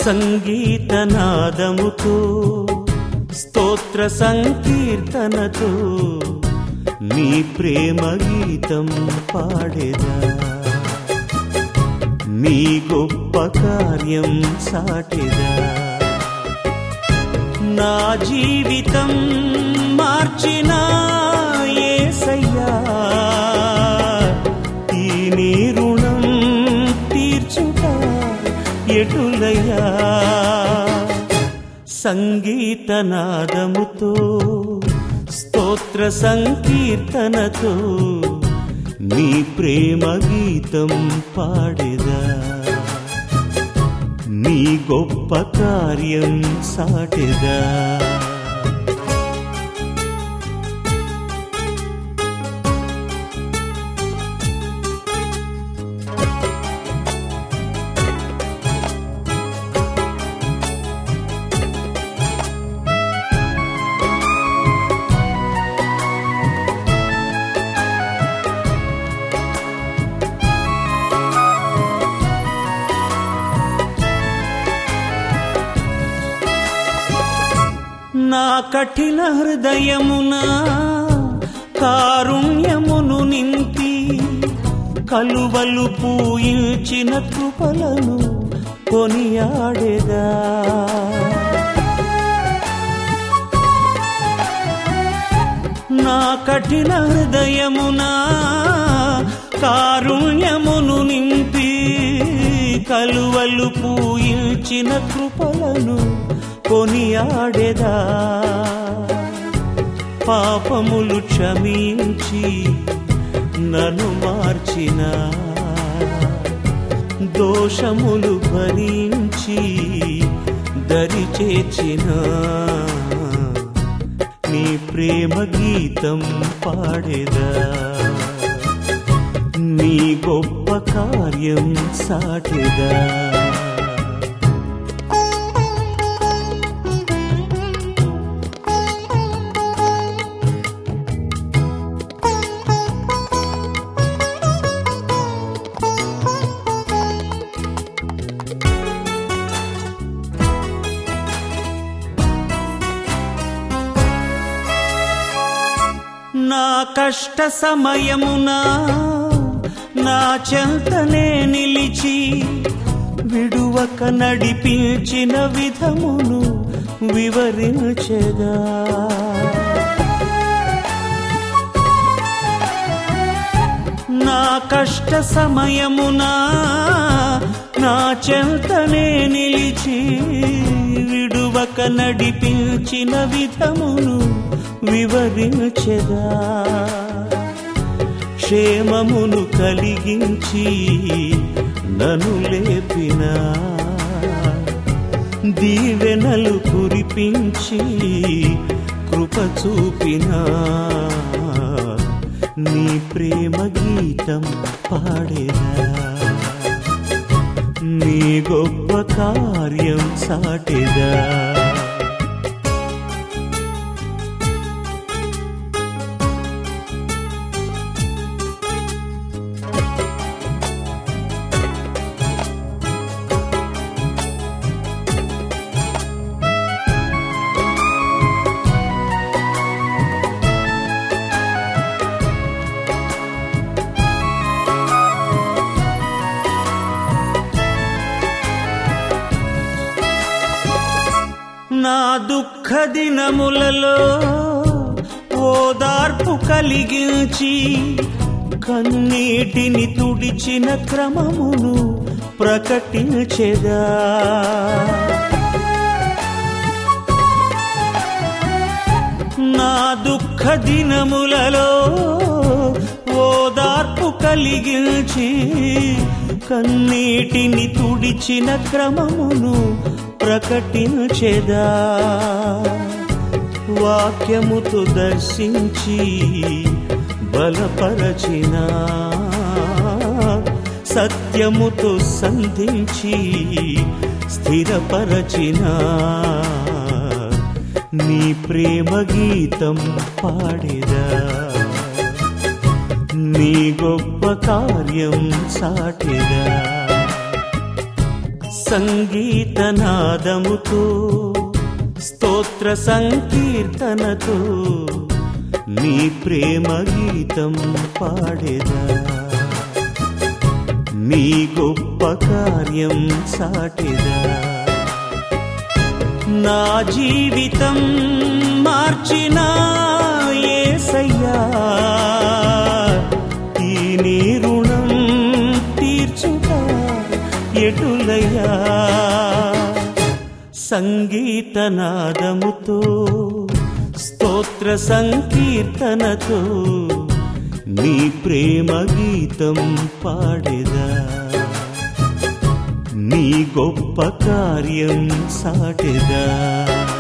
సంగీతనాదముతో స్తోత్ర సంకీర్తనతో నీ ప్రేమ గీతం పాడేదా నీ గొప్ప కార్యం సాటెదా నా జీవితం మార్చిన యేసయ్యా ఈ నీ రుణం తీర్చుట ఎటులయ్యా సంగీతనాదముతో స్తోత్ర సంకీర్తనతో నీ ప్రేమ గీతం పాడేదా నీ గొప్ప కార్యం సాటెదా నా కఠిన హృదయమున కారుణ్యమును నింపి కలువలు పూయించిన కృపలను కొనియాడేదా నా కఠిన హృదయమున కారుణ్యమును నింపి కలువలు పూయించిన కృపలను కొనియాడేదా పాపములు క్షమించి నన్ను మార్చిన దోషములు భరించి దరి చేర్చిన నీ ప్రేమ గీతం పాడేదా నీ గొప్ప కార్యం సాటెదా నా కష్ట సమయమున నా చెంతనే నిలిచి విడువక నడిపించిన విధమును వివరించెదా నా కష్ట సమయమున నా చెంతనే నిలిచి విడువక నడిపించిన విధమును వివరించెదా క్షేమమును కలిగించి నన్ను లేపిన దీవెనలు కురిపించి కృప చూపిన నీ ప్రేమ గీతం పాడేదా నీ గొప్ప కార్యం సాటెదా నా దుఃఖ దినములలో ఓదార్పు కలిగించి కన్నీటిని తుడిచిన క్రమమును ప్రకటించెదా నా దుఃఖ దినములలో ఓదార్పు కలిగించి కన్నీటిని తుడిచిన క్రమమును ప్రకటించెదా వాక్యముతో దర్శించి బలపరచిన సత్యముతో సంధించి స్థిరపరచిన నీ ప్రేమ గీతం పాడేదా నీ గొప్ప కార్యం సాటిదా సంగీతనాదముతో స్తోత్ర సంకీర్తనతో నీ ప్రేమ గీతం పాడేదా నీ గొప్ప కార్యం సాటెదా నా జీవితం మార్చిన ఏసయ్యా ఈ నీ రుణం తీర్చుట ఎటులయ్యా సంగీతనాదముతో స్తోత్ర సంకీర్తనతో నీ ప్రేమ గీతం పాడేదా నీ గొప్ప కార్యం సాటెదా